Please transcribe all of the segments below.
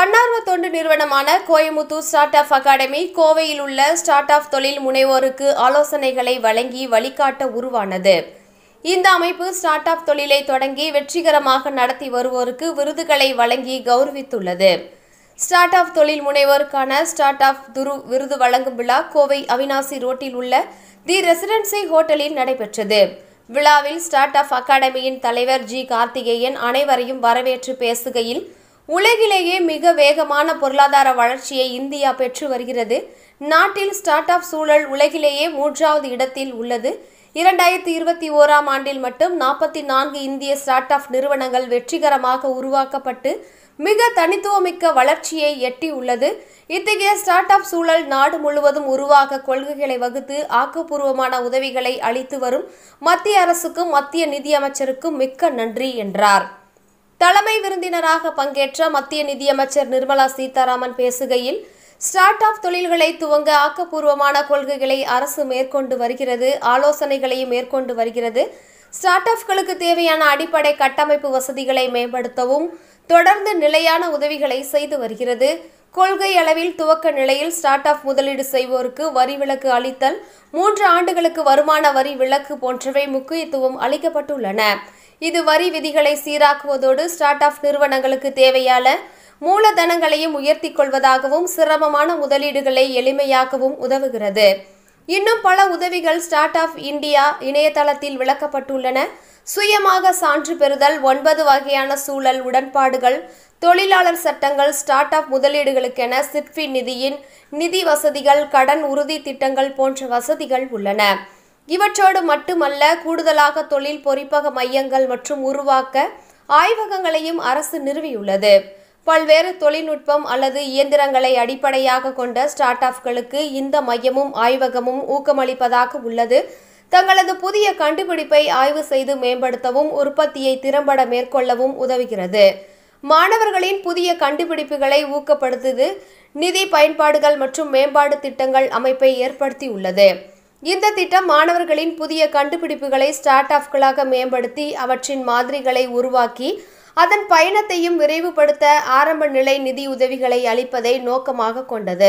தன்னார்வ தொண்டு நிறுவனமான கோயமுத்தூர் ஸ்டார்ட் அப் அகாடமி கோவையில் உள்ள ஸ்டார்ட் அப் தொழில் முனைவோருக்கு ஆலோசனைகளை வழங்கி வழிகாட்ட உருவானது இந்த அமைப்பு ஸ்டார்ட் அப் தொழிலை தொடங்கி வெற்றிகரமாக நடத்தி வருவோருக்கு விருதுகளை வழங்கி கௌரவித்துள்ளது ஸ்டார்ட் அப் தொழில் முனைவோருக்கான ஸ்டார்ட் அப் துரு விருது வழங்கும் விழா கோவை அவினாசி ரோட்டில் உள்ள தி ரெசிடென்சி ஹோட்டலில் நடைபெற்றது விழாவில் ஸ்டார்ட் அப் அகாடமியின் தலைவர் ஜி கார்த்திகேயன் அனைவரையும் வரவேற்று பேசுகையில் உலகிலேயே மிக வேகமான பொருளாதார வளர்ச்சியை இந்தியா பெற்று வருகிறது நாட்டில் ஸ்டார்ட் அப் சூழல் உலகிலேயே மூன்றாவது இடத்தில் உள்ளது இரண்டாயிரத்தி இருபத்தி ஓராம் ஆண்டில் மட்டும் நாற்பத்தி நான்கு இந்திய ஸ்டார்ட் அப் நிறுவனங்கள் வெற்றிகரமாக உருவாக்கப்பட்டு மிக தனித்துவமிக்க வளர்ச்சியை எட்டியுள்ளது இத்தகைய ஸ்டார்ட் அப் சூழல் நாடு முழுவதும் உருவாக கொள்கைகளை வகுத்து ஆக்கப்பூர்வமான உதவிகளை அளித்து வரும் மத்திய அரசுக்கும் மத்திய நிதியமைச்சருக்கும் மிக்க நன்றி என்றார் தலைமை விருந்தினராக பங்கேற்ற மத்திய நிதியமைச்சர் நிர்மலா சீதாராமன் பேசுகையில் ஸ்டார்ட் அப் தொழில்களை துவங்க ஆக்கப்பூர்வமான கொள்கைகளை அரசு மேற்கொண்டு வருகிறது ஆலோசனைகளையும் மேற்கொண்டு வருகிறது ஸ்டார்ட் அப்களுக்கு தேவையான அடிப்படை கட்டமைப்பு வசதிகளை மேம்படுத்தவும் தொடர்ந்து நிலையான உதவிகளை செய்து வருகிறது கொள்கை அளவில் துவக்க நிலையில் ஸ்டார்ட் அப் முதலீடு செய்வோருக்கு வரி விலக்கு அளித்தல் மூன்று ஆண்டுகளுக்கு வருமான வரி விலக்கு போன்றவை முக்கியத்துவம் அளிக்கப்பட்டுள்ளன இது வரி விதிகளை சீராக்குவதோடு ஸ்டார்ட் அப் நிறுவனங்களுக்கு தேவையான மூலதனங்களையும் உயர்த்தி கொள்வதாகவும் சிரமமான முதலீடுகளை எளிமையாக்கவும் உதவுகிறது இன்னும் பல உதவிகள் ஸ்டார்ட் அப் இந்தியா இணையதளத்தில் விளக்கப்பட்டுள்ளன சுயமாக சான்று பெறுதல் ஒன்பது வகையான சூழல் உடன்பாடுகள் தொழிலாளர் சட்டங்கள் ஸ்டார்ட் அப் முதலீடுகளுக்கென சிட்பி நிதியின் நிதி வசதிகள் கடன் உறுதி திட்டங்கள் போன்ற வசதிகள் உள்ளன இவற்றோடு மட்டுமல்ல கூடுதலாக தொழில் பொறிப்பக மையங்கள் மற்றும் உருவாக்க ஆய்வகங்களையும் அரசு நிறுவியுள்ளது பல்வேறு தொழில்நுட்பம் அல்லது இயந்திரங்களை அடிப்படையாக கொண்ட ஸ்டார்ட் அப்களுக்கு இந்த மையமும் ஆய்வகமும் ஊக்கமளிப்பதாக உள்ளது தங்களது புதிய கண்டுபிடிப்பை ஆய்வு செய்து மேம்படுத்தவும் உற்பத்தியை திறம்பட மேற்கொள்ளவும் உதவுகிறது மாணவர்களின் புதிய கண்டுபிடிப்புகளை ஊக்கப்படுத்துது நிதி பயன்பாடுகள் மற்றும் மேம்பாடு திட்டங்கள் அமைப்பை ஏற்படுத்தியுள்ளது இந்த திட்டம் மாணவர்களின் புதிய கண்டுபிடிப்புகளை ஸ்டார்ட் அப்களாக மேம்படுத்தி அவற்றின் மாதிரிகளை உருவாக்கி அதன் பயணத்தையும் விரைவுபடுத்த ஆரம்ப நிலை நிதி உதவிகளை அளிப்பதை நோக்கமாக கொண்டது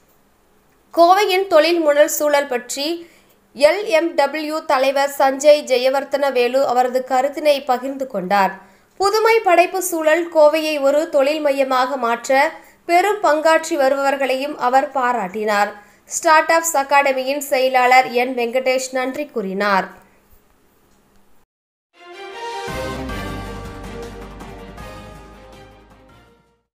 கோவையின் தொழில் முனல் சூழல் பற்றி எல்எம்டபிள்யூ தலைவர் சஞ்சய் ஜெயவர்த்தன வேலு அவரது கருத்தினை பகிர்ந்து கொண்டார் புதுமை படைப்பு சூழல் கோவையை ஒரு தொழில் மையமாக மாற்ற பெரும் பங்காற்றி வருபவர்களையும் அவர் பாராட்டினார் ஸ்டார்ட் அப்ஸ் அகாடமியின் செயலாளர் என் வெங்கடேஷ் நன்றி கூறினார்